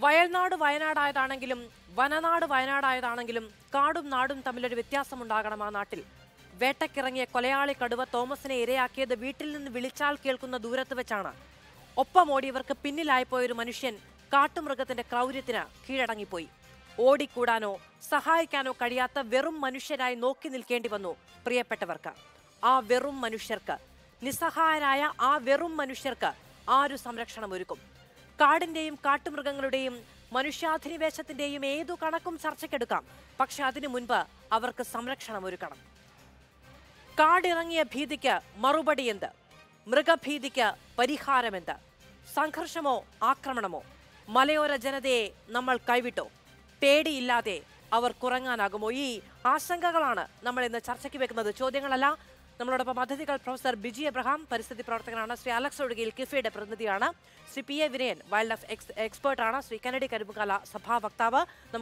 വയൽനാട് വയനാടായതാണെങ്കിലും വനനാട് വയനാടായതാണെങ്കിലും കാടും നാടും തമ്മിലൊരു വ്യത്യാസമുണ്ടാകണം ആ നാട്ടിൽ വേട്ടക്കിറങ്ങിയ കൊലയാളി കടുവ തോമസിനെ ഇരയാക്കിയത് വീട്ടിൽ നിന്ന് വിളിച്ചാൽ കേൾക്കുന്ന ദൂരത്ത് വെച്ചാണ് ഒപ്പം ഓടിയവർക്ക് പിന്നിലായിപ്പോയൊരു മനുഷ്യൻ കാട്ടുമൃഗത്തിന്റെ ക്രൗര്യത്തിന് കീഴടങ്ങിപ്പോയി ഓടിക്കൂടാനോ സഹായിക്കാനോ കഴിയാത്ത വെറും മനുഷ്യരായി നോക്കി നിൽക്കേണ്ടി വന്നു പ്രിയപ്പെട്ടവർക്ക് ആ വെറും മനുഷ്യർക്ക് നിസ്സഹായരായ ആ വെറും മനുഷ്യർക്ക് ആരു സംരക്ഷണം ഒരുക്കും കാടിന്റെയും കാട്ടുമൃഗങ്ങളുടെയും മനുഷ്യാധിനിവേശത്തിന്റെയും ഏതു കണക്കും ചർച്ചയ്ക്കെടുക്കാം പക്ഷെ അതിനു മുൻപ് അവർക്ക് സംരക്ഷണം ഒരുക്കണം കാടിറങ്ങിയ ഭീതിക്ക് മറുപടി എന്ത് മൃഗഭീതിക്ക് പരിഹാരമെന്ത് സംഘർഷമോ ആക്രമണമോ മലയോര ജനതയെ നമ്മൾ കൈവിട്ടോ പേടിയില്ലാതെ അവർ കുറങ്ങാനാകുമോ ഈ ആശങ്കകളാണ് നമ്മൾ ഇന്ന് ചർച്ചയ്ക്ക് വെക്കുന്നത് ചോദ്യങ്ങളല്ല നമ്മളോടൊപ്പം അതിഥികൾ പ്രൊഫസർ ബിജി എബ്രഹാം പരിസ്ഥിതി പ്രവർത്തകനാണ് ശ്രീ അലക്സ് ഒടുകിയിൽ കിഫയുടെ പ്രതിനിധിയാണ് Shri P A Vinayan wild life ex എക്സ്പേർട്ടാണ് ശ്രീ കനഡി കരുമുകാല സഭാ വക്താവ് നമുക്ക്